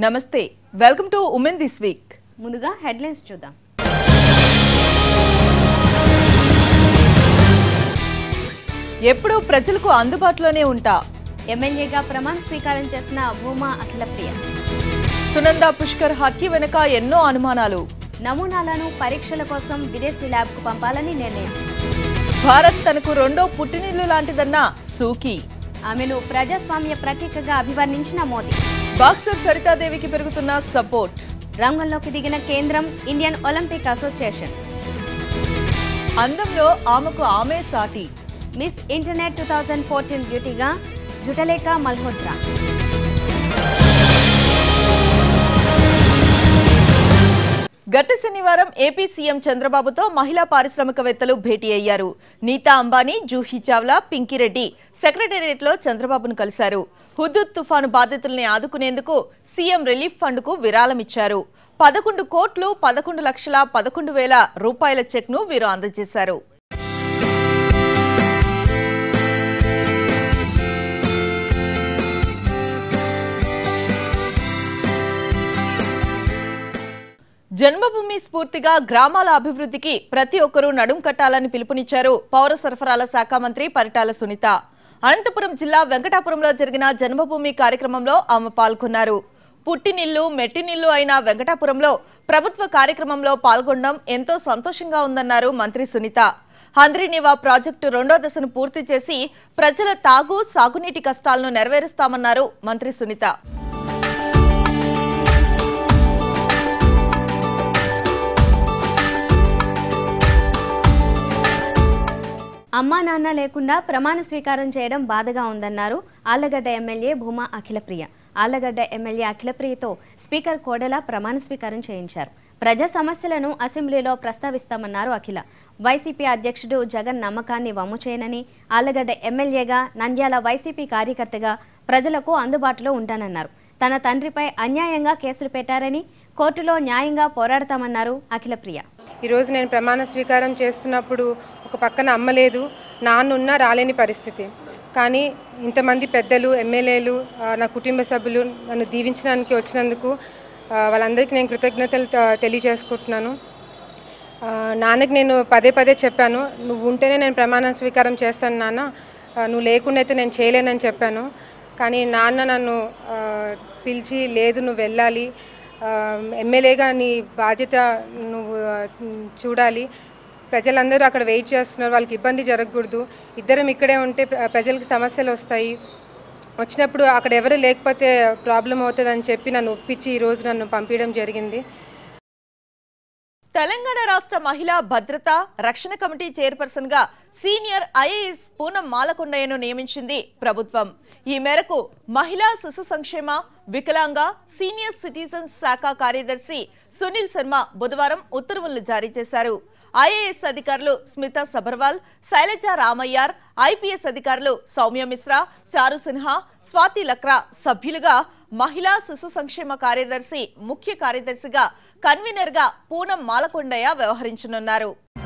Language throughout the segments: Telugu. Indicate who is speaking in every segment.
Speaker 1: నమస్తే welcome to women this week
Speaker 2: ముందుగా హెడ్లైన్స్ చూద్దాం
Speaker 1: ఎప్పుడూ ప్రజలకు అందుబాటులోనే ఉంటా
Speaker 2: ఎమ్మెల్యేగా ప్రమాణ స్వీకారం చేసిన భూమా అఖిలప్రియ
Speaker 1: సునంద పుష్కర్ హత్య వెనుక ఎన్నో అనుమానాలు
Speaker 2: నమూనాలను పరీక్షల కోసం విదేశీ ల్యాబ్కు పంపాలని నిర్ణయం
Speaker 1: భారత్ తనకు రెండో పుట్టినిల్లు లాంటిదన్న సూకీ
Speaker 2: ఆమెను ప్రజాస్వామ్య ప్రతీకగా అభివర్ణించిన మోదీ
Speaker 1: బాక్సర్ సరితాదేవికి పెరుగుతున్న సపోర్ట్
Speaker 2: రంగంలోకి దిగిన కేంద్రం ఇండియన్ ఒలింపిక్ అసోసియేషన్
Speaker 1: అందంలో ఆమెకు ఆమె సాటి
Speaker 2: Miss Internet two thousand fourteen బ్యూటీగా జుటలేక మల్హోత్రా
Speaker 1: గత శనివారం ఏపీ సీఎం చంద్రబాబుతో మహిళా పారిశ్రామికవేత్తలు భేటీ అయ్యారు నీతా అంబానీ జూహీ చావ్లా పింకిరెడ్డి సెక్రటేరియట్లో చంద్రబాబును కలిశారు హుద్దుద్ తుఫాను బాధితుల్ని ఆదుకునేందుకు సీఎం రిలీఫ్ ఫండ్కు విరాళమిచ్చారు పదకొండు కోట్లు పదకొండు లక్షల పదకొండు వేల రూపాయల చెక్ను వీరు అందజేశారు జన్మభూమి స్ఫూర్తిగా గ్రామాల అభివృద్ధికి ప్రతి ఒక్కరూ నడుం కట్టాలని పిలుపునిచ్చారు పౌర సరఫరాల శాఖ మంత్రి పరిటాల సునీత అనంతపురం జిల్లా వెంకటాపురంలో జరిగిన జన్మభూమి కార్యక్రమంలో ఆమె పాల్గొన్నారు పుట్టినిల్లు మెట్టినిల్లు అయిన వెంకటాపురంలో ప్రభుత్వ కార్యక్రమంలో పాల్గొనడం ఎంతో సంతోషంగా ఉందన్నారు మంత్రి సునీత హంద్రీనివా ప్రాజెక్టు రెండో దశను పూర్తి చేసి ప్రజల తాగు సాగునీటి కష్టాలను నెరవేరుస్తామన్నారు మంత్రి సునీత
Speaker 2: అమ్మా నాన్న లేకుండా ప్రమాణ స్వీకారం చేయడం బాధగా ఉందన్నారు ఆళ్లగడ్డ ఎమ్మెల్యే భూమా అఖిలప్రియ ఆళ్లగడ్డ ఎమ్మెల్యే అఖిలప్రియతో స్పీకర్ కోడెల ప్రమాణ స్వీకారం చేయించారు ప్రజా సమస్యలను అసెంబ్లీలో ప్రస్తావిస్తామన్నారు అఖిల వైసీపీ అధ్యక్షుడు జగన్ నమ్మకాన్ని వమ్ము చేయనని ఆళ్లగడ్డ ఎమ్మెల్యేగా నంద్యాల వైసీపీ కార్యకర్తగా ప్రజలకు అందుబాటులో ఉంటానన్నారు తన తండ్రిపై అన్యాయంగా కేసులు పెట్టారని కోర్టులో న్యాయంగా పోరాడతామన్నారు అఖిలప్రియ
Speaker 3: ఈరోజు నేను ప్రమాణ స్వీకారం చేస్తున్నప్పుడు ఒక పక్కన అమ్మ లేదు నాన్న ఉన్నా రాలేని పరిస్థితి కానీ ఇంతమంది పెద్దలు ఎమ్మెల్యేలు ఆ, నా కుటుంబ సభ్యులు నన్ను దీవించడానికి వచ్చినందుకు ఆ, వాళ్ళందరికీ నేను కృతజ్ఞతలు త- తెలియజేసుకుంటున్నాను ఆ, నాన్నకి నేను పదే పదే చెప్పాను నువ్వు ఉంటేనే నేను ప్రమాణ స్వీకారం చేస్తాను నాన్న ఆ, నువ్వు లేకుండా అయితే నేను చేయలేనని చెప్పాను కానీ నాన్న నన్ను ఆ, పిలిచి లేదు నువ్వు వెళ్ళాలి ఆ, ఎమ్మెల్యేగా నీ బాధ్యత నువ్వు ఆ, చూడాలి ప్రజలందరూ అక్కడ వెయిట్ చేస్తున్నారు వాళ్ళకి ఇబ్బంది జరగకూడదు ఇద్దరం ఇక్కడే ఉంటే ప్ర- ప్రజలకు సమస్యలు వస్తాయి వచ్చినప్పుడు అక్కడ ఎవరు లేకపోతే ప్రాబ్లం అవుతుందని చెప్పి నన్ను ఒప్పించి ఈరోజు నన్ను పంపించడం జరిగింది
Speaker 1: తెలంగాణ రాష్ట్ర మహిళా భద్రత రక్షణ కమిటీ చైర్పర్సన్ గా సీనియర్ ఐఏఎస్ పూనం మాలకొండయ్యను నియమించింది ప్రభుత్వం ఈ మేరకు మహిళా శిశు సంక్షేమ వికలాంగ సీనియర్ సిటిజన్స్ శాఖ కార్యదర్శి సునీల్ శర్మ బుధవారం ఉత్తర్వులను జారీ చేశారు ఐఏఎస్ అధికారులు స్మిత సబర్వాల్ శైలజ రామయ్యార్ ఐపీఎస్ అధికారులు సౌమ్య మిశ్రా చారు సిన్హా స్వాతి లక్రా సభ్యులుగా మహిళా శిశు సంక్షేమ కార్యదర్శి ముఖ్య కార్యదర్శిగా కన్వీనర్గా పూనం మాలకొండయ్య వ్యవహరించనున్నారు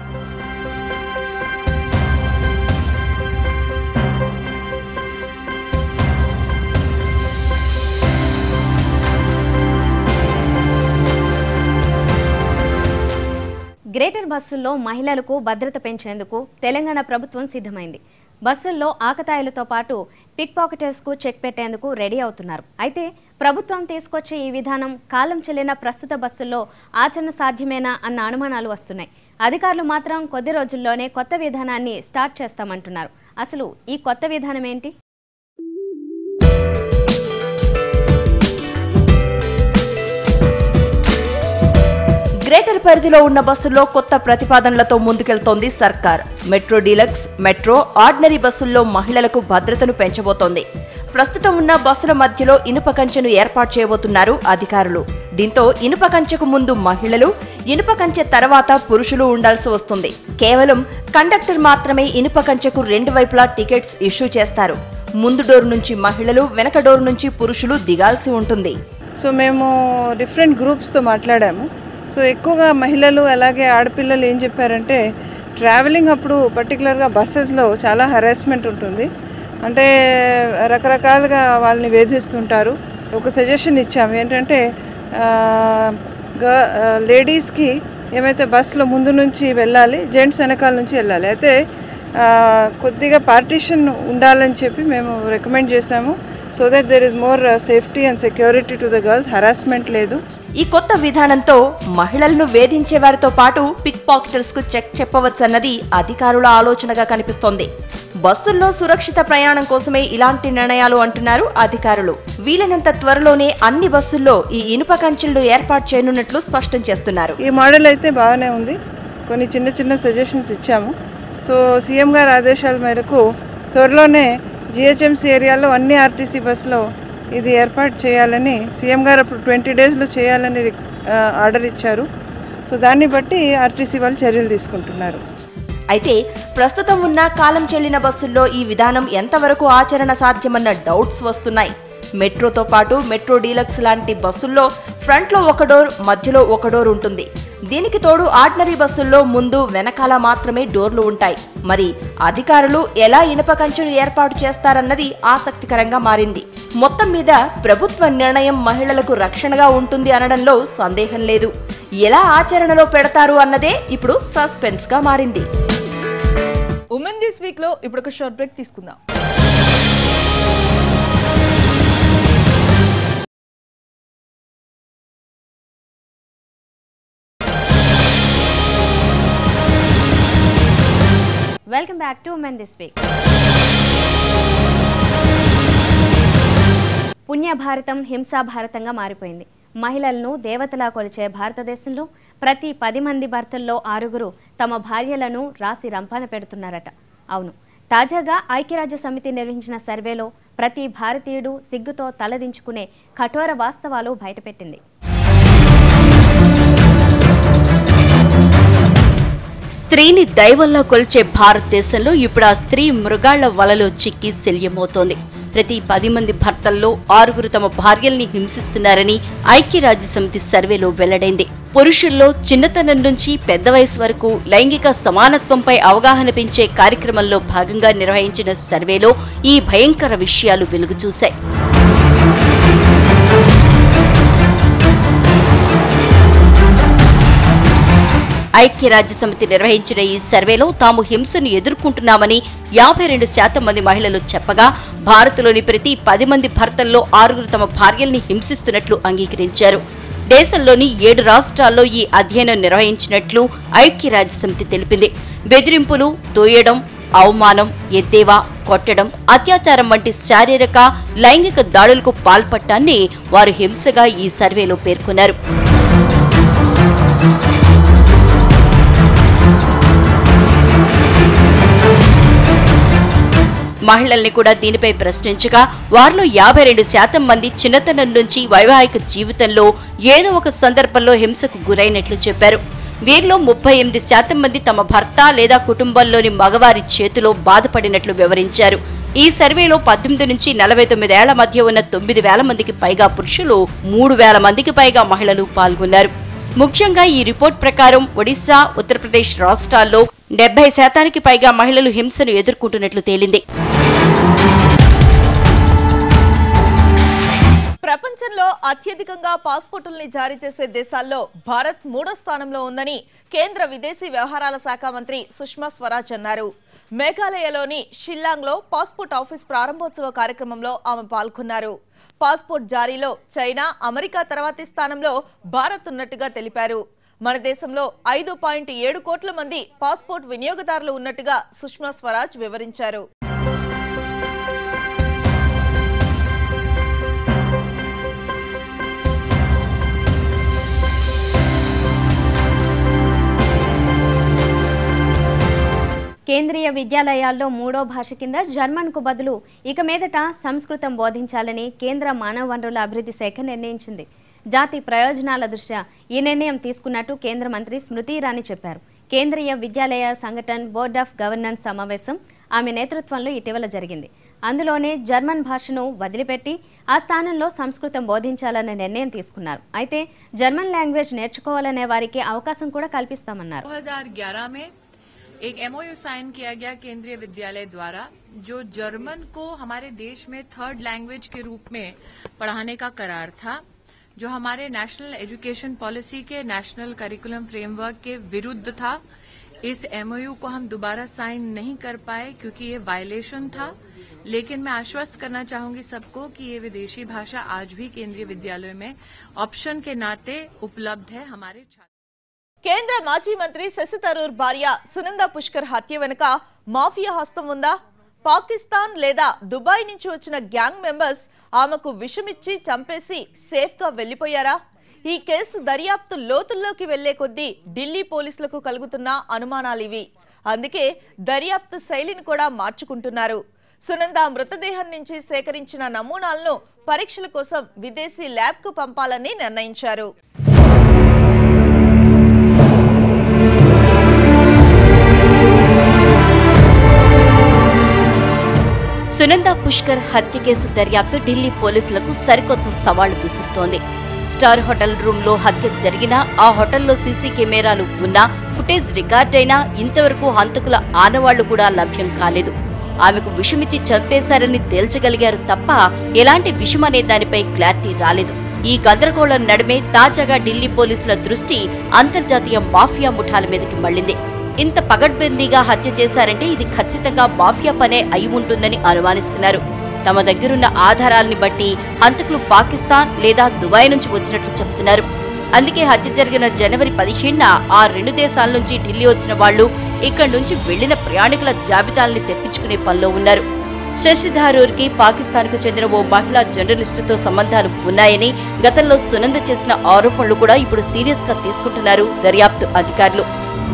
Speaker 2: గ్రేటర్ బస్సుల్లో మహిళలకు భద్రత పెంచేందుకు తెలంగాణ ప్రభుత్వం సిద్ధమైంది బస్సుల్లో ఆకతాయిలతో పాటు పిక్ పాకెటర్స్కు చెక్ పెట్టేందుకు రెడీ అవుతున్నారు అయితే ప్రభుత్వం తీసుకొచ్చే ఈ విధానం కాలం చెల్లిన ప్రస్తుత బస్సుల్లో ఆచరణ సాధ్యమేనా అన్న అనుమానాలు వస్తున్నాయి అధికారులు మాత్రం కొద్ది రోజుల్లోనే కొత్త విధానాన్ని స్టార్ట్ చేస్తామంటున్నారు అసలు ఈ కొత్త విధానం ఏంటి
Speaker 4: గ్రేటర్ పరిధిలో ఉన్న బస్సుల్లో కొత్త ప్రతిపాదనలతో ముందుకెళ్తోంది సర్కార్ మెట్రో డీలక్స్ మెట్రో ఆర్డినరీ బస్సుల్లో మహిళలకు భద్రతను పెంచబోతోంది ప్రస్తుతం ఉన్న బస్సుల మధ్యలో ఇనుప కంచెను ఏర్పాటు చేయబోతున్నారు అధికారులు దీంతో ఇనుప కంచెకు ముందు మహిళలు ఇనుప కంచె తర్వాత పురుషులు ఉండాల్సి వస్తుంది కేవలం కండక్టర్ మాత్రమే ఇనుప కంచెకు రెండు వైపులా టికెట్స్ ఇష్యూ చేస్తారు ముందు డోర్ నుంచి మహిళలు వెనక డోర్ నుంచి పురుషులు దిగాల్సి ఉంటుంది
Speaker 5: సో మేము డిఫరెంట్ గ్రూప్స్తో మాట్లాడాము సో ఎక్కువగా మహిళలు అలాగే ఆడపిల్లలు ఏం చెప్పారంటే ట్రావెలింగ్ అప్పుడు పర్టికులర్గా బస్సెస్లో చాలా హరాస్మెంట్ ఉంటుంది అంటే రకరకాలుగా వాళ్ళని వేధిస్తుంటారు ఒక సజెషన్ ఇచ్చాము ఏంటంటే లేడీస్కి ఏమైతే బస్సులో ముందు నుంచి వెళ్ళాలి జెంట్స్ వెనకాల నుంచి వెళ్ళాలి అయితే ఆ, కొద్దిగా పార్టీషన్ ఉండాలని చెప్పి మేము రికమెండ్ చేశాము so that there is more safety and security to the girls harassment లేదు
Speaker 4: ఈ కొత్త విధానంతో మహిళలను వేధించే వారితో పాటు పిక్ పాకెటర్స్ కు చెక్ చెప్పవచ్చన్నది అధికారుల ఆలోచనగా కనిపిస్తోంది బస్సుల్లో సురక్షిత ప్రయాణం కోసమే ఇలాంటి నిర్ణయాలు అంటున్నారు అధికారులు వీలైనంత త్వరలోనే అన్ని బస్సుల్లో ఈ ఇనుప కంచెలు ఏర్పాటు చేయనున్నట్లు స్పష్టం చేస్తున్నారు
Speaker 5: ఈ మోడల్ అయితే బాగానే ఉంది కొన్ని చిన్న చిన్న సజెషన్స్ ఇచ్చాము సో సీఎం గారి ఆదేశాల మేరకు త్వరలోనే జిహెచ్ఎంసీ ఏరియాలో అన్ని ఆర్టీసీ బస్సులో ఇది ఏర్పాటు చేయాలని సీఎం గారు అప్పుడు ట్వంటీ డేస్లో చేయాలని ఆ, ఆర్డర్ ఇచ్చారు సో దాన్ని బట్టి ఆర్టీసీ వాళ్ళు చర్యలు తీసుకుంటున్నారు
Speaker 4: అయితే ప్రస్తుతం ఉన్న కాలం చెల్లిన బస్సుల్లో ఈ విధానం ఎంతవరకు ఆచరణ సాధ్యమన్న డౌట్స్ వస్తున్నాయి మెట్రోతో పాటు మెట్రో డీలక్స్ లాంటి బస్సుల్లో ఫ్రంట్లో ఒక డోర్ మధ్యలో ఒక డోర్ ఉంటుంది దీనికి తోడు ఆర్డినరీ బస్సుల్లో ముందు వెనకాల మాత్రమే డోర్లు ఉంటాయి మరి అధికారులు ఎలా ఇనుప కంచెను ఏర్పాటు చేస్తారన్నది ఆసక్తికరంగా మారింది మొత్తం మీద ప్రభుత్వ నిర్ణయం మహిళలకు రక్షణగా ఉంటుంది అనడంలో సందేహం లేదు ఎలా ఆచరణలో పెడతారు అన్నదే ఇప్పుడు సస్పెన్స్ గా మారింది
Speaker 1: ఉమెన్ దిస్ వీక్ లో ఇప్పుడు ఒక షార్ట్ బ్రేక్ తీసుకుందాం
Speaker 2: welcome back to women this week పుణ్య భారతం హింసా భారతంగా మారిపోయింది మహిళలను దేవతలా కొలిచే భారతదేశంలో ప్రతి పది మంది భర్తల్లో ఆరుగురు తమ భార్యలను రాసి రంపాన పెడుతున్నారట అవును తాజాగా ఐక్యరాజ్య సమితి నిర్వహించిన సర్వేలో ప్రతి భారతీయుడు సిగ్గుతో తలదించుకునే కఠోర వాస్తవాలు బయటపెట్టింది
Speaker 6: స్త్రీని దైవంలో కొలిచే భారతదేశంలో ఇప్పుడు ఆ స్త్రీ మృగాళ్ల వలలో చిక్కి శల్యమవుతోంది ప్రతి పది మంది భర్తల్లో ఆరుగురు తమ భార్యల్ని హింసిస్తున్నారని ఐక్యరాజ్య సమితి సర్వేలో వెల్లడైంది పురుషుల్లో చిన్నతనం నుంచి పెద్ద వయసు వరకు లైంగిక సమానత్వంపై అవగాహన పెంచే కార్యక్రమంలో భాగంగా నిర్వహించిన సర్వేలో ఈ భయంకర విషయాలు వెలుగు చూశాయి ఐక్యరాజ్య సమితి నిర్వహించిన ఈ సర్వేలో తాము హింసను ఎదుర్కొంటున్నామని యాభై రెండు శాతం మంది మహిళలు చెప్పగా భారత్లోని ప్రతి పది మంది భర్తల్లో ఆరుగురు తమ భార్యల్ని హింసిస్తున్నట్లు అంగీకరించారు దేశంలోని ఏడు రాష్ట్రాల్లో ఈ అధ్యయనం నిర్వహించినట్లు ఐక్యరాజ్య సమితి తెలిపింది బెదిరింపులు తోయడం అవమానం ఎద్దేవా కొట్టడం అత్యాచారం వంటి శారీరక లైంగిక దాడులకు పాల్పట్టాన్ని వారు హింసగా ఈ సర్వేలో పేర్కొన్నారు మహిళల్ని కూడా దీనిపై ప్రశ్నించగా వారిలో యాభై రెండు శాతం మంది చిన్నతనం నుంచి వైవాహిక జీవితంలో ఏదో ఒక సందర్భంలో హింసకు గురైనట్లు చెప్పారు వీరిలో ముప్పై ఎనిమిది శాతం మంది తమ భర్త లేదా కుటుంబంలోని మగవారి చేతిలో బాధపడినట్లు వివరించారు ఈ సర్వేలో పద్దెనిమిది నుంచి నలభై తొమ్మిదేళ్ల మధ్య ఉన్న తొమ్మిది వేల మందికి పైగా పురుషులు మూడు వేల మందికి పైగా మహిళలు పాల్గొన్నారు ముఖ్యంగా ఈ రిపోర్ట్ ప్రకారం ఒడిశా ఉత్తరప్రదేశ్ రాష్ట్రాల్లో డెబ్బై శాతానికి పైగా మహిళలు హింసను ఎదుర్కొంటున్నట్లు తేలింది
Speaker 1: ప్రపంచంలో అత్యధికంగా పాస్పోర్టుల్ని జారీ చేసే దేశాల్లో భారత్ మూడో స్థానంలో ఉందని కేంద్ర విదేశీ వ్యవహారాల శాఖ మంత్రి సుష్మా స్వరాజ్ అన్నారు మేఘాలయలోని షిల్లాంగ్లో పాస్పోర్ట్ ఆఫీస్ ప్రారంభోత్సవ కార్యక్రమంలో ఆమె పాల్గొన్నారు పాస్పోర్ట్ జారీలో చైనా అమెరికా తర్వాతి స్థానంలో భారత్ ఉన్నట్టుగా తెలిపారు మన దేశంలో ఐదు పాయింట్ ఏడు కోట్ల మంది పాస్పోర్ట్ వినియోగదారులు ఉన్నట్టుగా సుష్మా స్వరాజ్ వివరించారు
Speaker 2: కేంద్రీయ విద్యాలయాల్లో మూడో భాష కింద జర్మన్కు బదులు ఇక మీదట సంస్కృతం బోధించాలని కేంద్ర మానవ వనరుల అభివృద్ధి శాఖ నిర్ణయించింది జాతి ప్రయోజనాల దృష్ట్యా ఈ నిర్ణయం తీసుకున్నట్టు కేంద్ర మంత్రి స్మృతి ఇరానీ చెప్పారు Kendriya Vidyalaya Sangathan board of governance సమావేశం ఆమె నేతృత్వంలో ఇటీవల జరిగింది అందులోనే జర్మన్ భాషను వదిలిపెట్టి ఆ స్థానంలో సంస్కృతం బోధించాలన్న నిర్ణయం తీసుకున్నారు అయితే జర్మన్ లాంగ్వేజ్ నేర్చుకోవాలనే వారికి అవకాశం కూడా కల్పిస్తామన్నారు
Speaker 7: 2011 में एक एमओयू साइन किया गया केंद्रीय विद्यालय द्वारा जो जर्मन को हमारे देश में थर्ड लैंग्वेज के रूप में पढ़ाने का करार था जो हमारे नेशनल एजुकेशन पॉलिसी के नेशनल करिकुलम फ्रेमवर्क के विरुद्ध था इस एमओयू को हम दोबारा साइन नहीं कर पाए क्योंकि ये वायलेशन था लेकिन मैं आश्वस्त करना चाहूंगी सबको कि ये विदेशी भाषा आज भी केंद्रीय विद्यालयों में ऑप्शन के नाते उपलब्ध है हमारे छात्र
Speaker 1: కేంద్ర మాజీ మంత్రి శశి తరూర్ భార్య సునంద పుష్కర్ హత్య వెనుక మాఫియా హస్తం ఉందా పాకిస్తాన్ లేదా దుబాయ్ నుంచి వచ్చిన గ్యాంగ్ మెంబర్స్ ఆమెకు విషమిచ్చి చంపేసి సేఫ్ గా వెళ్లిపోయారా ఈ కేసు దర్యాప్తు లోతుల్లోకి వెళ్లే కొద్దీ ఢిల్లీ పోలీసులకు కలుగుతున్న అనుమానాలివి అందుకే దర్యాప్తు శైలిని కూడా మార్చుకుంటున్నారు సునంద మృతదేహం నుంచి సేకరించిన నమూనాలను పరీక్షల కోసం విదేశీ ల్యాబ్ కు పంపాలని నిర్ణయించారు
Speaker 6: సునంద పుష్కర్ హత్య కేసు దర్యాప్తు ఢిల్లీ పోలీసులకు సరికొత్త సవాళ్లు విసురుతోంది స్టార్ హోటల్ రూమ్ లో హత్య జరిగినా ఆ హోటల్లో సీసీ కెమెరాలు ఉన్నా ఫుటేజ్ రికార్డ్ అయినా ఇంతవరకు హంతకుల ఆనవాళ్లు కూడా లభ్యం కాలేదు ఆమెకు విషమిచ్చి చంపేశారని తేల్చగలిగారు తప్ప ఎలాంటి విషం అనే దానిపై క్లారిటీ రాలేదు ఈ గందరగోళం నడుమే తాజాగా ఢిల్లీ పోలీసుల దృష్టి అంతర్జాతీయ మాఫియా ముఠాల మీదకి మళ్లింది ఇంత పగడ్బందీగా హత్య చేశారంటే ఇది ఖచ్చితంగా మాఫియా పనే అయి ఉంటుందని అనుమానిస్తున్నారు తమ దగ్గరున్న ఆధారాల్ని బట్టి హంతకులు పాకిస్తాన్ లేదా దుబాయ్ నుంచి వచ్చినట్లు చెబుతున్నారు అందుకే హత్య జరిగిన జనవరి పదిహేనున ఆ రెండు దేశాల నుంచి ఢిల్లీ వచ్చిన వాళ్లు ఇక్కడి నుంచి వెళ్లిన ప్రయాణికుల జాబితాల్ని తెప్పించుకునే పనిలో ఉన్నారు శశి థరూర్ కి పాకిస్తాన్ కు చెందిన ఓ మహిళా జర్నలిస్టుతో సంబంధాలు ఉన్నాయని గతంలో సునంద చేసిన ఆరోపణలు కూడా ఇప్పుడు సీరియస్ గా తీసుకుంటున్నారు దర్యాప్తు అధికారులు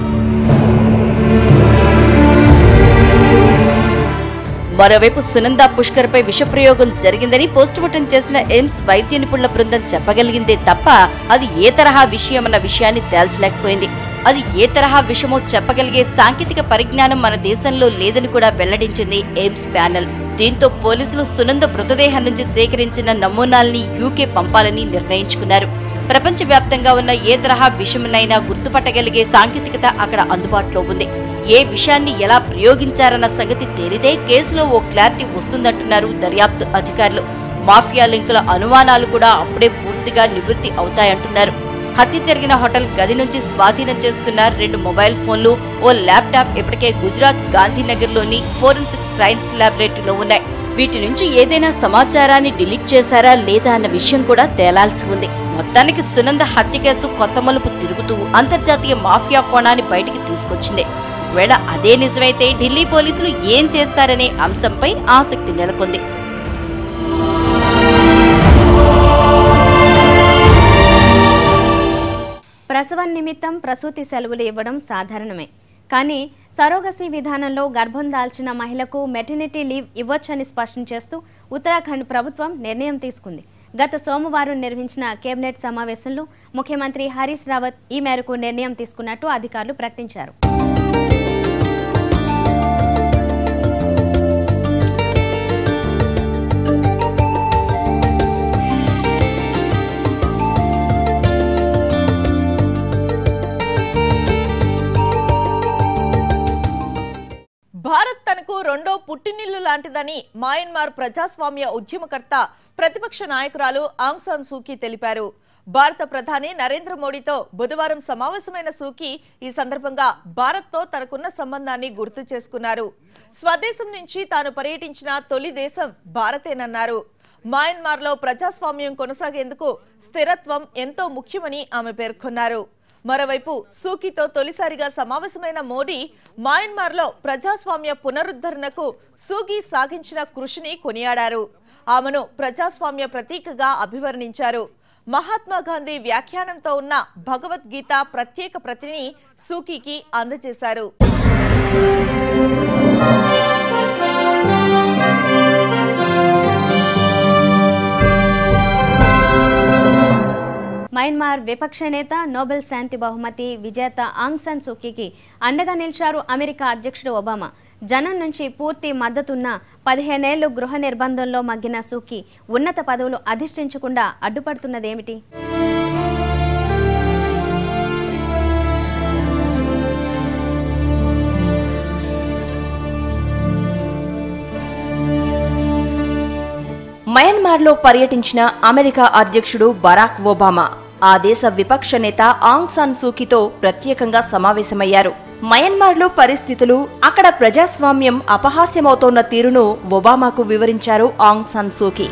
Speaker 6: మరోవైపు సునంద పుష్కర్ పై విషప్రయోగం జరిగిందని పోస్టుమార్టం చేసిన ఎయిమ్స్ వైద్య నిపుణుల బృందం చెప్పగలిగిందే తప్ప అది ఏ తరహా విషయమన్న విషయాన్ని తేల్చలేకపోయింది అది ఏ తరహా విషయమో చెప్పగలిగే సాంకేతిక పరిజ్ఞానం మన దేశంలో లేదని కూడా వెల్లడించింది ఎయిమ్స్ ప్యానెల్ దీంతో పోలీసులు సునంద మృతదేహం నుంచి సేకరించిన నమూనాల్ని యూకే పంపాలని నిర్ణయించుకున్నారు ప్రపంచవ్యాప్తంగా ఉన్న ఏ తరహా విషయమునైనా గుర్తుపట్టగలిగే సాంకేతికత అక్కడ అందుబాటులో ఉంది ఏ విషయాన్ని ఎలా ప్రయోగించారన్న సంగతి తేలితే కేసులో ఓ క్లారిటీ వస్తుందంటున్నారు దర్యాప్తు అధికారులు మాఫియా లింకుల అనుమానాలు కూడా అప్పుడే పూర్తిగా నివృత్తి అవుతాయంటున్నారు హత్య జరిగిన హోటల్ గది నుంచి స్వాధీనం చేసుకున్న రెండు మొబైల్ ఫోన్లు ఓ ల్యాప్టాప్ ఇప్పటికే గుజరాత్ గాంధీనగర్లోని ఫోరెన్సిక్ సైన్స్ ల్యాబొరేటరీలో ఉన్నాయి వీటి నుంచి ఏదైనా సమాచారాన్ని డిలీట్ చేశారా లేదా అన్న విషయం కూడా తేలాల్సి ఉంది మొత్తానికి సునంద హత్య కేసు కొత్త మలుపు తిరుగుతూ అంతర్జాతీయ మాఫియా కోణాన్ని బయటికి తీసుకొచ్చింది ఒకవేళ అదే నిజమైతే ఢిల్లీ పోలీసులు ఏం చేస్తారనే అంశంపై ఆసక్తి నెలకొంది
Speaker 2: ప్రసవం నిమిత్తం ప్రసూతి సెలవులు ఇవ్వడం సాధారణమే కానీ సరోగసీ విధానంలో గర్భం దాల్చిన మహిళకు మెటర్నిటీ లీవ్ ఇవ్వొచ్చని స్పష్టం చేస్తూ ఉత్తరాఖండ్ ప్రభుత్వం నిర్ణయం తీసుకుంది గత సోమవారం నిర్వహించిన కేబినెట్ సమావేశంలో ముఖ్యమంత్రి హరీష్ రావత్ ఈ మేరకు నిర్ణయం తీసుకున్నట్టు అధికారులు ప్రకటించారు
Speaker 1: భారత్ తనకు రెండో పుట్టినిల్లు లాంటిదని మయన్మార్ ప్రజాస్వామ్య ఉద్యమకర్త ప్రతిపక్ష నాయకురాలు ఆంగ్ సాన్ సూకీ తెలిపారు భారత ప్రధాని నరేంద్ర మోడీతో బుధవారం సమావేశమైన సూకీ ఈ సందర్భంగా భారత్తో తనకున్న సంబంధాన్ని గుర్తు చేసుకున్నారు స్వదేశం నుంచి తాను పర్యటించిన తొలి దేశం భారతేనన్నారు మయన్మార్లో ప్రజాస్వామ్యం కొనసాగేందుకు స్థిరత్వం ఎంతో ముఖ్యమని ఆమె పేర్కొన్నారు మరోవైపు సూకీతో తొలిసారిగా సమావేశమైన మోడీ మయన్మార్లో ప్రజాస్వామ్య పునరుద్ధరణకు సూకీ సాగించిన కృషిని కొనియాడారు ఆమెను ప్రజాస్వామ్య ప్రతీకగా అభివర్ణించారు మహాత్మా గాంధీ వ్యాఖ్యానంతో ఉన్న భగవద్గీత ప్రత్యేక ప్రతిని సూకీకి అందజేశారు
Speaker 2: మయన్మార్ విపక్ష నేత నోబెల్ శాంతి బహుమతి విజేత ఆంగ్ సాన్ సూకీకి అండగా నిలిచారు అమెరికా అధ్యక్షుడు ఒబామా జనం నుంచి పూర్తి మద్దతున్న పదిహేనేళ్లు గృహ నిర్బంధంలో మగ్గిన సూకీ ఉన్నత పదవులు అధిష్ఠించకుండా అడ్డుపడుతున్నదేమిటి
Speaker 4: మయన్మార్లో పర్యటించిన అమెరికా అధ్యక్షుడు బరాక్ ఒబామా ఆ దేశ విపక్ష నేత ఆంగ్ సాన్ సూకీతో ప్రత్యేకంగా సమావేశమయ్యారు మయన్మార్లో పరిస్థితులు అక్కడ ప్రజాస్వామ్యం అపహాస్యమవుతోన్న తీరును ఒబామాకు వివరించారు ఆంగ్ సాన్ సూకీ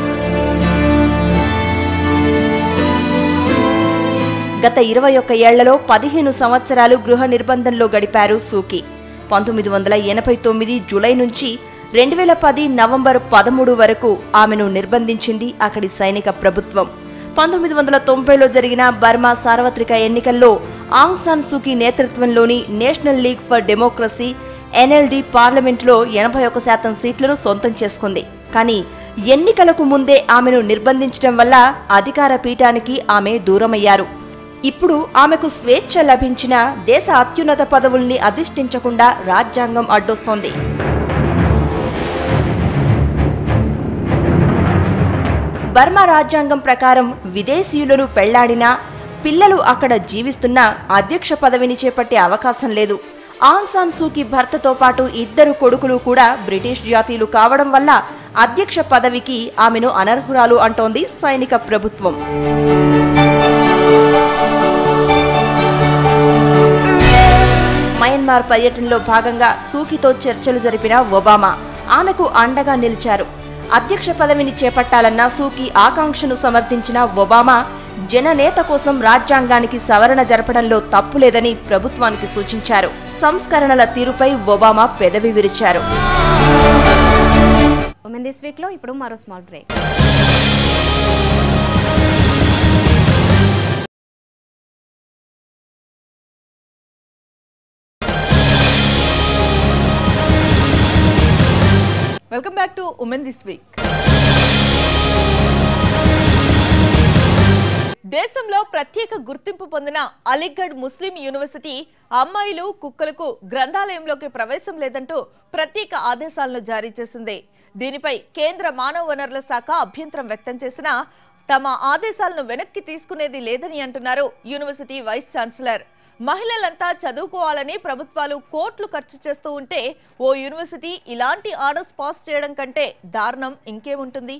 Speaker 4: గత ఇరవై ఒక్క ఏళ్లలో పదిహేను సంవత్సరాలు గృహ నిర్బంధంలో గడిపారు సూకీ పంతొమ్మిది వందల ఎనభై తొమ్మిది జులై నుంచి రెండు వేల పది నవంబర్ పదమూడు వరకు ఆమెను నిర్బంధించింది అక్కడి సైనిక ప్రభుత్వం పంతొమ్మిది వందల తొంభైలో జరిగిన బర్మా సార్వత్రిక ఎన్నికల్లో ఆంగ్ సాన్ సూకీ నేతృత్వంలోని national league for democracy NLD పార్లమెంటులో ఎనభై ఒక శాతం సీట్లను సొంతం చేసుకుంది కానీ ఎన్నికలకు ముందే ఆమెను నిర్బంధించడం వల్ల అధికార పీఠానికి ఆమె దూరమయ్యారు ఇప్పుడు ఆమెకు స్వేచ్ఛ లభించిన దేశ అత్యున్నత పదవుల్ని అధిష్ఠించకుండా రాజ్యాంగం అడ్డొస్తోంది బర్మా రాజ్యాంగం ప్రకారం విదేశీయులను పెళ్లాడినా పిల్లలు అక్కడ జీవిస్తున్నా అధ్యక్ష పదవిని చేపట్టే అవకాశం లేదు ఆంగ్ సాన్ సూకీ భర్తతో పాటు ఇద్దరు కొడుకులు కూడా బ్రిటిష్ జాతీయులు కావడం వల్ల అధ్యక్ష పదవికి ఆమెను అనర్హురాలు అంటోంది సైనిక ప్రభుత్వం మయన్మార్ పర్యటనలో భాగంగా సూకీతో చర్చలు జరిపిన ఒబామా ఆమెకు అండగా నిలిచారు అధ్యక్ష పదవిని చేపట్టాలన్న సూకీ ఆకాంక్షను సమర్థించిన ఒబామా జననేత కోసం రాజ్యాంగానికి సవరణ జరపడంలో తప్పులేదని ప్రభుత్వానికి సూచించారు సంస్కరణల తీరుపై ఒబామా పెదవి విరిచారు
Speaker 2: ఉమెన్ దిస్ వీక్లో ఇప్పుడు మరో small break
Speaker 1: welcome back to women this week దేశంలో ప్రత్యేక గుర్తింపు పొందిన అలీగఢ్ ముస్లిం యూనివర్సిటీ అమ్మాయిలు కుక్కలకు గ్రంథాలయంలోకి ప్రవేశం లేదంటూ ప్రత్యేక ఆదేశాలను జారీ చేసింది దీనిపై కేంద్ర మానవ వనరుల శాఖ అభ్యంతరం వ్యక్తం చేసిన తమ ఆదేశాలను వెనక్కి తీసుకునేది లేదని అంటున్నారు యూనివర్సిటీ వైస్ ఛాన్సలర్ మహిళలంతా చదువుకోవాలని ప్రభుత్వాలు కోట్లు ఖర్చు చేస్తూ ఉంటే ఓ యూనివర్సిటీ ఇలాంటి ఆర్డర్స్ పాస్ చేయడం కంటే దారుణం ఇంకేముంటుంది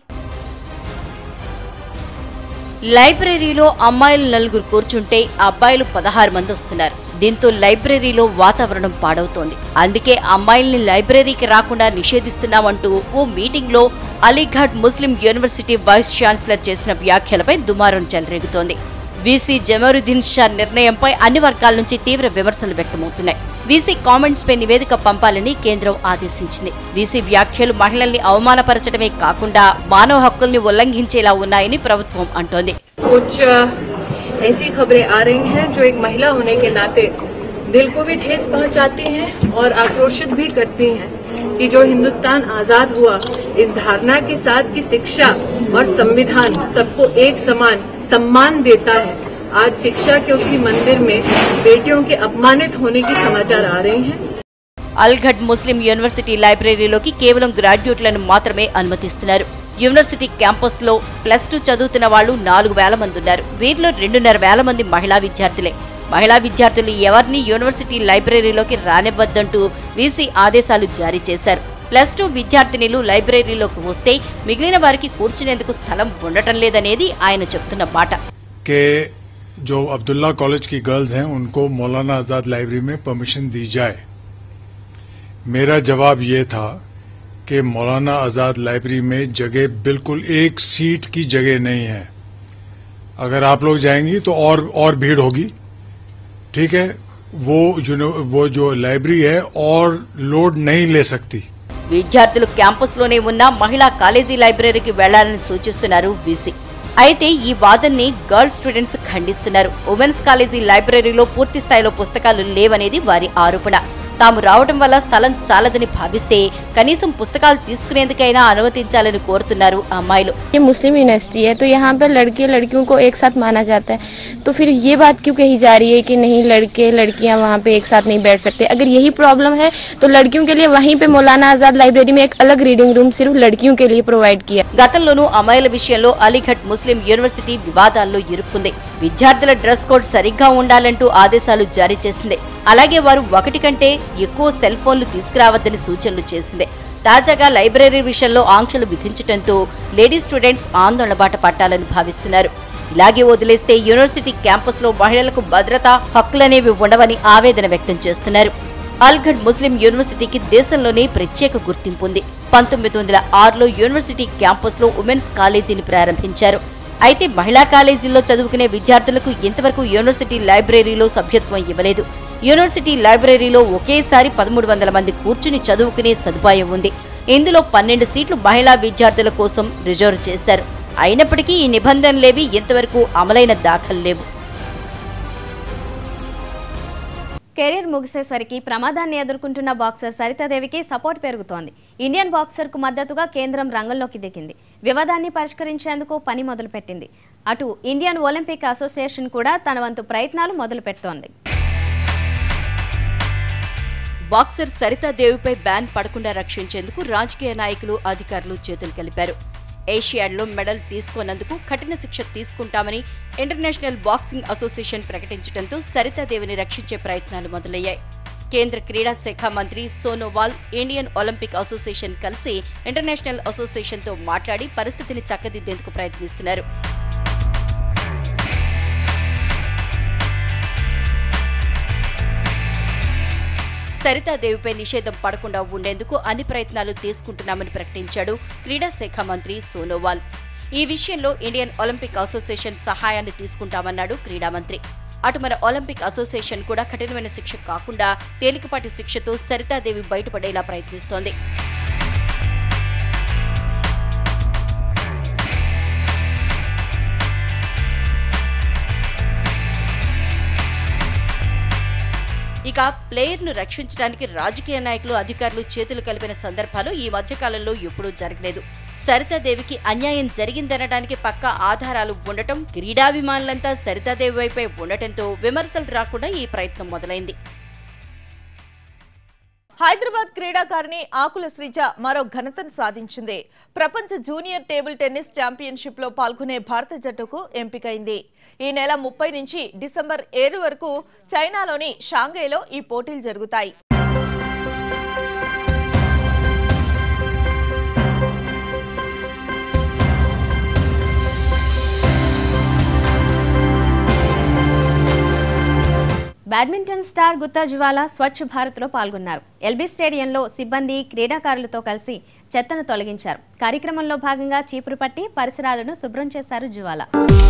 Speaker 6: లైబ్రరీలో అమ్మాయిలు నలుగురు కూర్చుంటే అబ్బాయిలు పదహారు మంది వస్తున్నారు దీంతో లైబ్రరీలో వాతావరణం పాడవుతోంది అందుకే అమ్మాయిల్ని లైబ్రరీకి రాకుండా నిషేధిస్తున్నామంటూ ఓ మీటింగ్లో Aligarh Muslim university vice chancellor చేసిన వ్యాఖ్యలపై దుమారం చెలరేగుతోంది వీసీ జమరుద్దీన్ షా నిర్ణయంపై అన్ని వర్గాల నుంచి తీవ్ర విమర్శలు వ్యక్తమవుతున్నాయి వీసీ కామెంట్స్ పై నివేదిక పంపాలని కేంద్రం ఆదేశించింది వీసీ వ్యాఖ్యలు మహిళల్ని అవమానపరచడమే కాకుండా మానవ హక్కుల్ని ఉల్లంఘించేలా ఉన్నాయని ప్రభుత్వం అంటోంది
Speaker 7: कुछ अ, ऐसी खबरें आ रही हैं जो एक महिला होने के नाते दिल को भी ठेस पहुंचाती हैं और आक्रोशित भी करती हैं कि जो हिंदुस्तान आजाद हुआ इस धारणा के साथ कि शिक्षा और संविधान सबको एक समान सम्मान देता है आज शिक्षा के उसी मंदिर में बेटियों के अपमानित होने की समाचार आ रहे हैं
Speaker 6: అల్ఘడ్ ముస్లిం యూనివర్సిటీ లైబ్రరీలోకి కేవలం గ్రాడ్యుయేట్లను మాత్రమే అనుమతిస్తున్నారు యూనివర్సిటీ క్యాంపస్ లో ప్లస్ టూ చదువుతున్న వాళ్ళు నాలుగు వేల మంది ఉన్నారు వీరిలో రెండున్నర వేల మంది మహిళా విద్యార్థులే మహిళా విద్యార్థులు ఎవరిని యూనివర్సిటీ లైబ్రరీలోకి రానివ్వద్దంటూ వీసీ ఆదేశాలు జారీ చేశారు ప్లస్ టూ విద్యార్థినిలు లైబ్రరీలోకి వస్తే మిగిలిన వారికి కూర్చునేందుకు స్థలం ఉండటం లేదనేది ఆయన చెప్తున్న మాట
Speaker 8: कि जो अब्दुल्ला कॉलेज की गर्ल्स हैं उनको मौलाना आजाद लाइब्रेरी में परमिशन दी जाए मेरा जवाब ये था कि मौलाना आजाद लाइब्रेरी में जगह बिल्कुल एक सीट की जगह नहीं है अगर आप लोग जाएंगी तो और और भीड़ होगी ठीक है वो यूनि- वो जो लाइब्रेरी है और लोड नहीं ले सकती
Speaker 6: విద్యార్థులు క్యాంపస్లోనే ఉన్న మహిళా కాలేజీ లైబ్రరీకి వెళ్లాలని సూచిస్తున్నారు వీసీ అయితే ఈ వాదనని గర్ల్స్ స్టూడెంట్స్ ఖండిస్తున్నారు ఉమెన్స్ కాలేజీ లైబ్రరీలో పూర్తి స్థాయిలో పుస్తకాలు లేవనేది వారి ఆరోపణ తాము రావడం వల్ల స్థలం చాలదని భావిస్తే కనీసం పుస్తకాలు తీసుకునేందుకైనా అనుమతించాలని కోరుతున్నారు అమ్మాయిలు
Speaker 9: ये मुस्लिम यूनिवर्सिटी है तो यहाँ पर लड़के लड़कियों को एक साथ माना जाता है तो फिर ये बात क्यों कही जा रही है कि नहीं लड़के लड़कियाँ वहाँ पे एक साथ नहीं बैठ सकते अगर यही प्रॉब्लम है तो लड़कियों के लिए वहीं पे मौलाना आजाद लाइब्रेरी में एक अलग रीडिंग रूम सिर्फ लड़कियों के लिए प्रोवाइड किया
Speaker 6: గతంలోనూ అమ్మాయిల విషయంలో అలీఘట్ ముస్లిం యూనివర్సిటీ వివాదాల్లో ఇరుక్కుంది విద్యార్థుల డ్రెస్ కోడ్ సరిగ్గా ఉండాలంటూ ఆదేశాలు జారీ చేసింది అలాగే వారు ఒకటి కంటే ఎక్కువ సెల్ ఫోన్లు తీసుకురావద్దని సూచనలు చేసింది తాజాగా లైబ్రరీ విషయంలో ఆంక్షలు విధించడంతో లేడీ స్టూడెంట్స్ ఆందోళన బాట పట్టాలని భావిస్తున్నారు ఇలాగే వదిలేస్తే యూనివర్సిటీ క్యాంపస్లో మహిళలకు భద్రత హక్కులనేవి ఉండవని ఆవేదన వ్యక్తం చేస్తున్నారు అల్గఢ్ ముస్లిం యూనివర్సిటీకి దేశంలోనే ప్రత్యేక గుర్తింపు ఉంది పంతొమ్మిది వందల ఆరులో యూనివర్సిటీ క్యాంపస్లో ఉమెన్స్ కాలేజీని ప్రారంభించారు అయితే మహిళా కాలేజీల్లో చదువుకునే విద్యార్థులకు ఇంతవరకు యూనివర్సిటీ లైబ్రరీలో సభ్యత్వం ఇవ్వలేదు యూనివర్సిటీ లైబ్రరీలో ఒకేసారి పదమూడు వందల మంది కూర్చుని చదువుకునే సదుపాయం ఉంది ఇందులో పన్నెండు సీట్లు మహిళా విద్యార్థుల కోసం రిజర్వ్ చేశారు అయినప్పటికీ ఈ నిబంధనలేవి ఇంతవరకు అమలైన దాఖలు లేవు
Speaker 2: కెరీర్ ముగిసేసరికి ప్రమాదాన్ని ఎదుర్కొంటున్న బాక్సర్ సరితాదేవికి సపోర్ట్ పెరుగుతోంది ఇండియన్ బాక్సర్కు మద్దతుగా కేంద్రం రంగంలోకి దిగింది వివాదాన్ని పరిష్కరించేందుకు పని మొదలుపెట్టింది అటు ఇండియన్ ఒలింపిక్ అసోసియేషన్ కూడా తన వంతు ప్రయత్నాలు మొదలుపెడుతోంది
Speaker 6: బాక్సర్ సరితాదేవిపై బ్యాన్ పడకుండా రక్షించేందుకు రాజకీయ నాయకులు అధికారులు చేతులు కలిపారు ఏషియాడ్లో మెడల్ తీసుకోనందుకు కఠిన శిక్ష తీసుకుంటామని ఇంటర్నేషనల్ బాక్సింగ్ అసోసియేషన్ ప్రకటించడంతో సరితాదేవిని రక్షించే ప్రయత్నాలు మొదలయ్యాయి కేంద్ర క్రీడా శాఖ మంత్రి సోనోవాల్ ఇండియన్ ఒలింపిక్ అసోసియేషన్ కలిసి ఇంటర్నేషనల్ అసోసియేషన్తో మాట్లాడి పరిస్థితిని చక్కదిద్దేందుకు ప్రయత్నిస్తున్నారు సరితాదేవిపై నిషేధం పడకుండా ఉండేందుకు అన్ని ప్రయత్నాలు తీసుకుంటున్నామని ప్రకటించాడు క్రీడా శాఖ మంత్రి సోనోవాల్ ఈ విషయంలో ఇండియన్ ఒలింపిక్ అసోసియేషన్ సహాయాన్ని తీసుకుంటామన్నాడు క్రీడా మంత్రి అటు మన ఒలింపిక్ అసోసియేషన్ కూడా కఠినమైన శిక్ష కాకుండా తేలికపాటి శిక్షతో సరితాదేవి బయటపడేలా ప్రయత్నిస్తోంది ఇక ప్లేయర్ను రక్షించడానికి రాజకీయ నాయకులు అధికారులు చేతులు కలిపిన సందర్భాలు ఈ మధ్యకాలంలో ఎప్పుడూ జరగలేదు సరితాదేవికి అన్యాయం జరిగిందనడానికి పక్కా ఆధారాలు ఉండటం క్రీడాభిమానులంతా సరితాదేవి వైపే ఉండటంతో విమర్శలు రాకుండా ఈ ప్రయత్నం మొదలైంది
Speaker 1: హైదరాబాద్ క్రీడాకారిణి ఆకుల శ్రీజ మరో ఘనతను సాధించింది ప్రపంచ జూనియర్ టేబుల్ టెన్నిస్ ఛాంపియన్షిప్ లో పాల్గొనే భారత జట్టుకు ఎంపికైంది ఈ నెల ముప్పై నుంచి డిసెంబర్ ఏడు వరకు చైనాలోని షాంఘైలో ఈ పోటీలు జరుగుతాయి
Speaker 2: బ్యాడ్మింటన్ స్టార్ గుత్తా జ్వాలా స్వచ్ఛ భారత్లో పాల్గొన్నారు ఎల్బీ స్టేడియంలో సిబ్బంది క్రీడాకారులతో కలిసి చెత్తను తొలగించారు కార్యక్రమంలో భాగంగా చీపురు పట్టి పరిసరాలను శుభ్రం చేశారు జ్వాల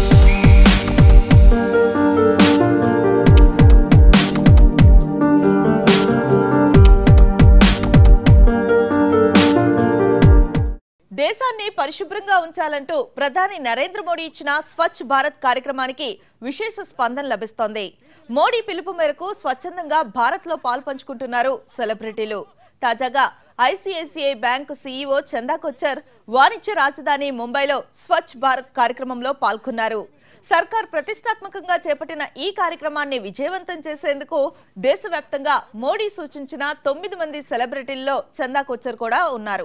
Speaker 1: దేశాన్ని పరిశుభ్రంగా ఉంచాలంటూ ప్రధాని నరేంద్ర మోడీ ఇచ్చిన స్వచ్ఛ భారత్ కార్యక్రమానికి విశేష స్పందన లభిస్తోంది మోడీ పిలుపు మేరకు స్వచ్ఛందంగా భారత్ లో పాల్పంచుకుంటున్నారు సెలబ్రిటీలు తాజాగా ఐసిఐసిఐ బ్యాంకు సీఈఓ చందా కొచ్చర్ వాణిజ్య రాజధాని ముంబైలో స్వచ్ఛ భారత్ కార్యక్రమంలో పాల్గొన్నారు సర్కార్ ప్రతిష్టాత్మకంగా చేపట్టిన ఈ కార్యక్రమాన్ని విజయవంతం చేసేందుకు దేశవ్యాప్తంగా మోడీ సూచించిన తొమ్మిది మంది సెలబ్రిటీల్లో చందా కొచ్చర్ కూడా ఉన్నారు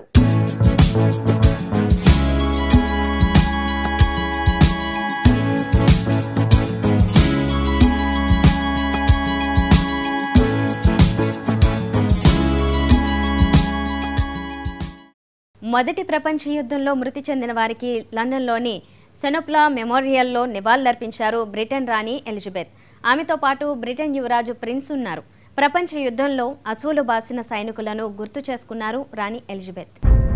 Speaker 2: మొదటి ప్రపంచ యుద్ధంలో మృతి చెందిన వారికి లండన్లోని సెనోప్లా మెమోరియల్లో నివాళులర్పించారు బ్రిటన్ రాణి ఎలిజబెత్ ఆమెతో పాటు బ్రిటన్ యువరాజు ప్రిన్స్ ఉన్నారు ప్రపంచ యుద్ధంలో అసువులు బాసిన సైనికులను గుర్తు చేసుకున్నారు రాణి Elizabeth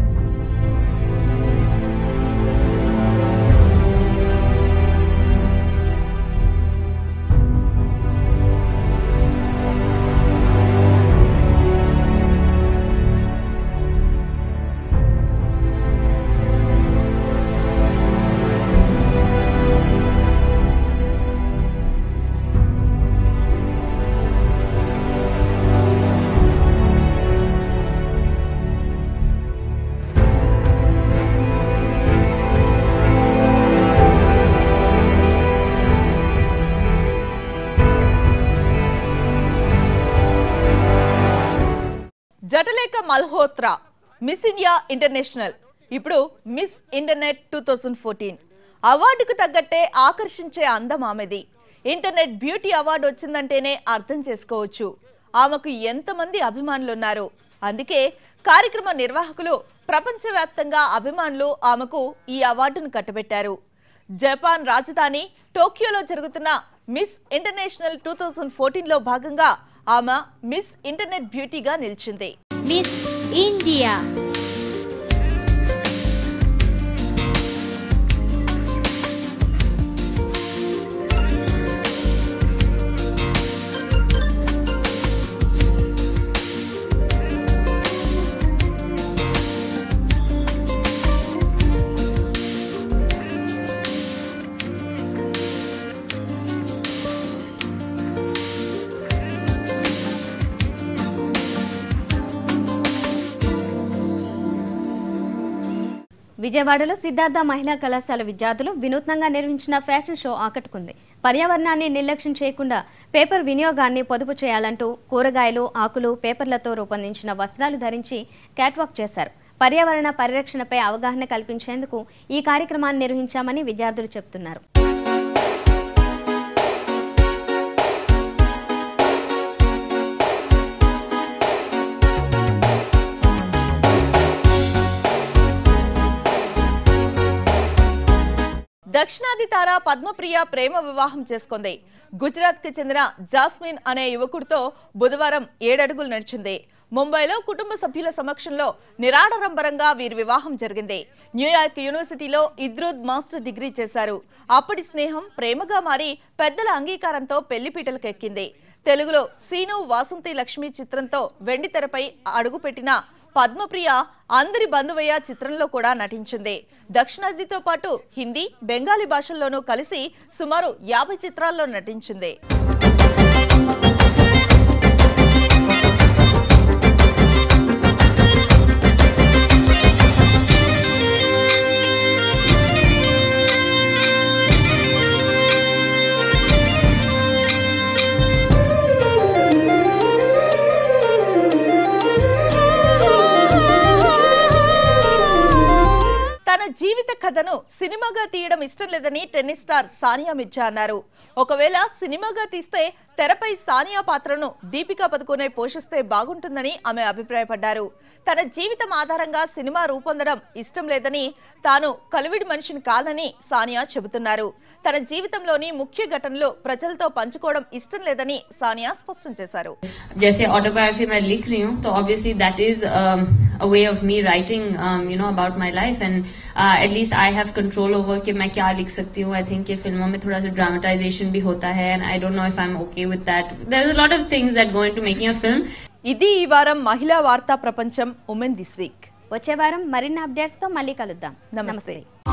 Speaker 1: Jhataleka Malhotra Miss India international ఇప్పుడు Miss Internet two thousand fourteen అవార్డుకు తగ్గట్టే ఆకర్షించే అందం ఆమెది ఇంటర్నెట్ బ్యూటీ అవార్డు వచ్చిందంటేనే అర్థం చేసుకోవచ్చు ఆమెకు ఎంతమంది అభిమానులున్నారు అందుకే కార్యక్రమ నిర్వాహకులు ప్రపంచవ్యాప్తంగా అభిమానులు ఆమెకు ఈ అవార్డును కట్టబెట్టారు జపాన్ రాజధాని టోక్యోలో జరుగుతున్న మిస్ ఇంటర్నేషనల్ టూ థౌజండ్ ఫోర్టీన్లో భాగంగా ఆమె మిస్ ఇంటర్నెట్ బ్యూటీగా నిలిచింది
Speaker 10: మిస్ ఇండియా
Speaker 2: విజయవాడలో సిద్ధార్థ మహిళా కళాశాల విద్యార్థులు వినూత్నంగా నిర్వహించిన ఫ్యాషన్ షో ఆకట్టుకుంది పర్యావరణాన్ని నిర్లక్ష్యం చేయకుండా పేపర్ వినియోగాన్ని పొదుపు చేయాలంటూ కూరగాయలు ఆకులు పేపర్లతో రూపొందించిన వస్త్రాలు ధరించి క్యాట్వాక్ చేశారు పర్యావరణ పరిరక్షణపై అవగాహన కల్పించేందుకు ఈ కార్యక్రమాన్ని నిర్వహించామని విద్యార్థులు చెబుతున్నారు
Speaker 1: దక్షిణాది తార పద్మప్రియ ప్రేమ వివాహం చేసుకుంది గుజరాత్ కి చెందిన జాస్మిన్ అనే యువకుడితో బుధవారం ఏడడుగులు నడిచింది ముంబైలో కుటుంబ సభ్యుల సమక్షంలో నిరాడంబరంగా వీరి వివాహం జరిగింది న్యూయార్క్ యూనివర్సిటీలో ఇద్రూద్ మాస్టర్ డిగ్రీ చేశారు అప్పటి స్నేహం ప్రేమగా మారి పెద్దల అంగీకారంతో పెళ్లిపీటలకు ఎక్కింది తెలుగులో సీను వాసంతి లక్ష్మి చిత్రంతో వెండి తెరపై అడుగుపెట్టిన పద్మప్రియ అందరి బంధువయ్య చిత్రంలో కూడా నటించింది దక్షిణాదితో పాటు హిందీ బెంగాలీ భాషల్లోనూ కలిసి సుమారు యాభై చిత్రాల్లో నటించింది తన జీవిత కథను సినిమాగా తీయడం ఇష్టం లేదని టెన్నిస్ స్టార్ సానియా మిర్జా అన్నారు ఒకవేళ సినిమాగా తీస్తే తెరపై సానియా పాత్రను దీపికా పదుకొనే పోషిస్తే బాగుంటుందని ఆమె అభిప్రాయపడ్డారు తన జీవితం ఆధారంగా సినిమా రూపొందడం ఇష్టం లేదని తాను కలివిడి మనిషిని కాదని సానియా చెబుతున్నారు తన జీవితంలోని ముఖ్య ఘటనలు ప్రజలతో పంచుకోవడం ఇష్టం లేదని సానియా స్పష్టం చేశారు
Speaker 11: जैसे ऑटोबायोग्राफी मैं लिख रही हूँ तो obviously that is a way of me writing you know about my life and at least I have control over कि मैं क्या लिख सकती हूँ आई थिंक कि फिल्मों में थोड़ा सा ड्रामेटाइजेशन भी होता है and I don't know if I am okay with that there is a lot of things that go into making a film
Speaker 1: ఇది ఈ వారం మహిళా వార్తా ప్రపంచం ఉమెన్ దిస్ వీక్
Speaker 2: వచ్చే వారం మరిన్ని అప్డేట్స్తో మళ్ళీ కలుద్దాం
Speaker 1: నమస్తే